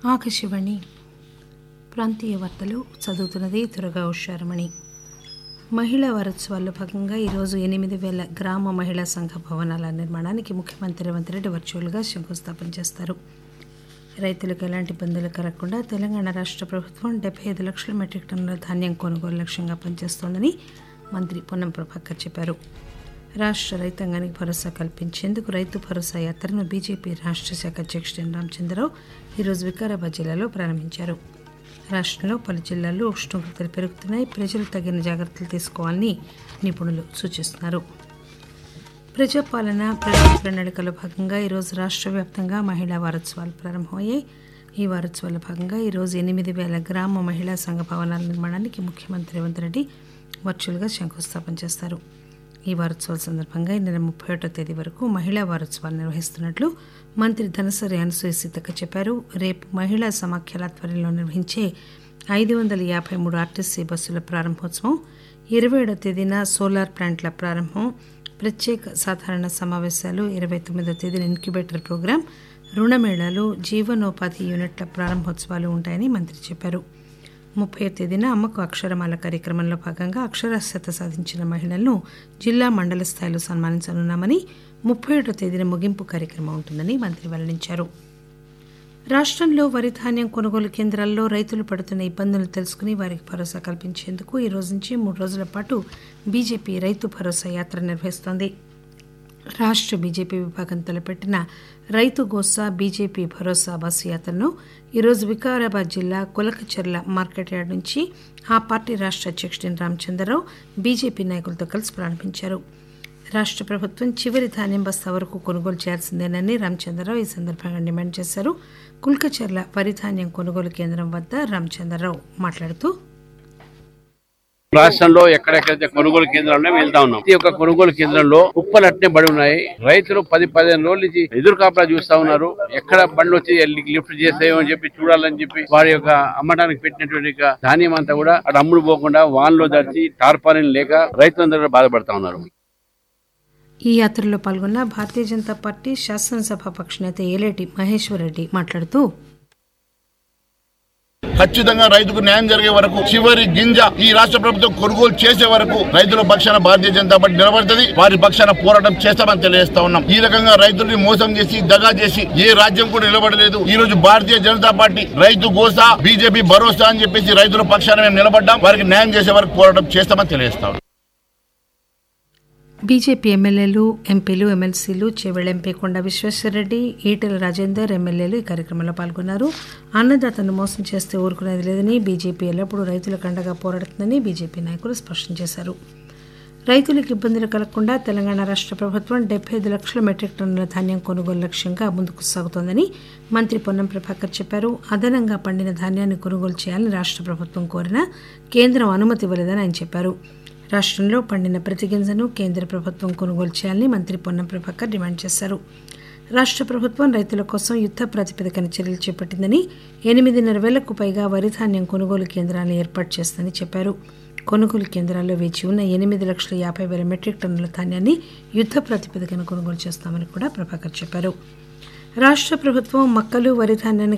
ఆకాశవాణి ప్రాంతీయ వార్తలు చదువుతున్నది దుర్గా ఉషారమణి మహిళా వారోత్సవాల్లో భాగంగా ఈరోజు ఎనిమిది వేల గ్రామ మహిళా సంఘ భవనాల నిర్మాణానికి ముఖ్యమంత్రి రేవంత్ రెడ్డి వర్చువల్గా శంకుస్థాపన చేస్తారు రైతులకు ఎలాంటి ఇబ్బందులు కలగకుండా తెలంగాణ రాష్ట్ర ప్రభుత్వం డెబ్బై ఐదు లక్షల మెట్రిక్ టన్నుల ధాన్యం కొనుగోలు లక్ష్యంగా పనిచేస్తోందని మంత్రి పొన్నం ప్రభాకర్ చెప్పారు రాష్ట్ర రైతాంగానికి భరోసా కల్పించేందుకు రైతు భరోసా యాత్రను బీజేపీ రాష్ట్ర శాఖ అధ్యక్షుడు ఎన్ రామచంద్రరావు ఈరోజు వికారాబాద్ జిల్లాలో ప్రారంభించారు రాష్ట్రంలో పలు జిల్లాల్లో ఉష్ణోగ్రతలు పెరుగుతున్నాయి ప్రజలు తగిన జాగ్రత్తలు తీసుకోవాలని నిపుణులు సూచిస్తున్నారు ప్రజాపాలన ప్రజా ప్రణాళికలో భాగంగా ఈరోజు రాష్ట్ర వ్యాప్తంగా మహిళా వారోత్సవాలు ప్రారంభమయ్యాయి ఈ వారోత్సవాల భాగంగా ఈరోజు ఎనిమిది వేల గ్రామ మహిళా సంఘ భవనాల నిర్మాణానికి ముఖ్యమంత్రి రేవంత్ రెడ్డి వర్చువల్గా శంకుస్థాపన చేస్తారు ఈ వారోత్సవాల సందర్భంగా ఈ నెల ముప్పై ఒకటో తేదీ వరకు మహిళా వారోత్సవాలు నిర్వహిస్తున్నట్లు మంత్రి ధనసరి అనసూయ సీతక్క చెప్పారు రేపు మహిళా సమాఖ్యల ఆధ్వర్యంలో నిర్వహించే ఐదు వందల యాభై మూడు ఆర్టీసీ బస్సుల ప్రారంభోత్సవం ఇరవై ఏడో తేదీన సోలార్ ప్లాంట్ల ప్రారంభం ప్రత్యేక సాధారణ సమావేశాలు ఇరవై తొమ్మిదో తేదీన ఇన్క్యుబేటర్ ప్రోగ్రాం రుణమేళాలు జీవనోపాధి యూనిట్ల ప్రారంభోత్సవాలు ఉంటాయని మంత్రి చెప్పారు ముప్పై తేదీన అమ్మకు అక్షరమాల కార్యక్రమంలో భాగంగా అక్షరాస్యత సాధించిన మహిళలను జిల్లా మండల స్థాయిలో సన్మానించనున్నామని ముప్పై ఒకటో తేదీన ముగింపు కార్యక్రమం ఉంటుందని మంత్రి వెల్లడించారు రాష్ట్రంలో వరి ధాన్యం కొనుగోలు కేంద్రాల్లో రైతులు పడుతున్న ఇబ్బందులు తెలుసుకుని వారికి భరోసా కల్పించేందుకు ఈ రోజు నుంచి మూడు రోజుల పాటు బీజేపీ రైతు భరోసా యాత్ర నిర్వహిస్తోంది రాష్ట్ర బీజేపీ విభాగం తలపెట్టిన రైతు గోసా బీజేపీ భరోసా బస్సు యాత్రను ఈరోజు వికారాబాద్ జిల్లా కులకచెర్ల మార్కెట్ యార్డ్ నుంచి ఆ పార్టీ రాష్ట్ర అధ్యక్షుడు ఎన్ రామచంద్రరావు బీజేపీ నాయకులతో కలిసి ప్రారంభించారు రాష్ట్ర ప్రభుత్వం చివరి ధాన్యం బస్తా వరకు కొనుగోలు చేయాల్సిందేనని రామచంద్రరావు ఈ సందర్భంగా డిమాండ్ చేశారు కుల్కచర్ల వరి ధాన్యం కొనుగోలు కేంద్రం వద్ద రామచంద్రరావు మాట్లాడుతూ రాష్ట్రంలో ఎక్కడెక్కడైతే కొనుగోలు కేంద్రాలు ఉన్నాయో వెళ్తా ఉన్నాం ప్రతి ఒక్క కొనుగోలు కేంద్రంలో కుప్పలు అట్నే బడి ఉన్నాయి రైతులు పది పదిహేను రోజుల నుంచి ఎదురు కాపలా చూస్తా ఉన్నారు ఎక్కడ బండ్లు వచ్చి ఎల్లి- లిఫ్ట్ చేస్తాయో అని చెప్పి చూడాలని చెప్పి వారి యొక్క అమ్మడానికి పెట్టినటువంటి యొక్క ధాన్యం అంతా కూడా అటు అమ్ముడు పోకుండా వాన్లో దర్చి టార్పాలిన్ లేక రైతులందరూ కూడా బాధపడతా ఉన్నారు ఈ యాత్రలో పాల్గొన్న భారతీయ జనతా పార్టీ శాసనసభ పక్షనేత ఏలేటి మహేశ్వర్ రెడ్డి మాట్లాడుతూ ఖచ్చితంగా రైతుకు న్యాయం జరిగే వరకు చివరి గింజ ఈ రాష్ట్ర ప్రభుత్వం కొనుగోలు చేసే వరకు రైతుల పక్షాన భారతీయ జనతా పార్టీ నిలబడుతుంది వారి పక్షాన పోరాటం చేస్తామని తెలియజేస్తా ఉన్నాం ఈ రకంగా రైతుల్ని మోసం చేసి దగా చేసి ఏ రాజ్యం కూడా నిలబడలేదు ఈ రోజు భారతీయ జనతా పార్టీ రైతు గోసా బీజేపీ భరోసా అని చెప్పేసి రైతుల పక్షాన మేము నిలబడ్డాం వారికి న్యాయం చేసే వరకు పోరాటం చేస్తామని తెలియజేస్తా ఉన్నాం బీజేపీ ఎమ్మెల్యేలు ఎంపీలు ఎమ్మెల్సీలు చేవెళ్ల ఎంపీ కొండ విశ్వేశ్వరరెడ్డి ఈటెల రాజేందర్ ఎమ్మెల్యేలు ఈ కార్యక్రమంలో పాల్గొన్నారు అన్నదాతను మోసం చేస్తే ఊరుకునేది లేదని బీజేపీ ఎల్లప్పుడూ రైతులకు అండగా పోరాడుతుందని బీజేపీ నాయకులు స్పష్టం చేశారు రైతులకు ఇబ్బందులు కలగకుండా తెలంగాణ రాష్ట్ర ప్రభుత్వం డెబ్బై ఐదు లక్షల మెట్రిక్ టన్నుల ధాన్యం కొనుగోలు లక్ష్యంగా ముందుకు సాగుతోందని మంత్రి పొన్నం ప్రభాకర్ చెప్పారు అదనంగా పండిన ధాన్యాన్ని కొనుగోలు చేయాలని రాష్ట్ర ప్రభుత్వం కోరినా కేంద్రం అనుమతి ఇవ్వలేదని ఆయన చెప్పారు రాష్ట్రంలో పండిన ప్రతి గింజను కేంద్ర ప్రభుత్వం కొనుగోలు చేయాలని మంత్రి పొన్నం ప్రభాకర్ డిమాండ్ చేశారు రాష్ట్ర ప్రభుత్వం రైతుల కోసం యుద్ధ ప్రాతిపదికన చర్యలు చేపట్టిందని ఎనిమిదిన్నర వేలకు పైగా వరి ధాన్యం కొనుగోలు కేంద్రాలను ఏర్పాటు చేస్తుందని చెప్పారు కొనుగోలు కేంద్రాల్లో వేచి ఉన్న ఎనిమిది లక్షల యాభై వేల మెట్రిక్ టన్నుల ధాన్యాన్ని యుద్ధ ప్రాతిపదికన కొనుగోలు చేస్తామని కూడా ప్రభాకర్ చెప్పారు రాష్ట్ర ప్రభుత్వం మక్కలు వరి ధాన్యాన్ని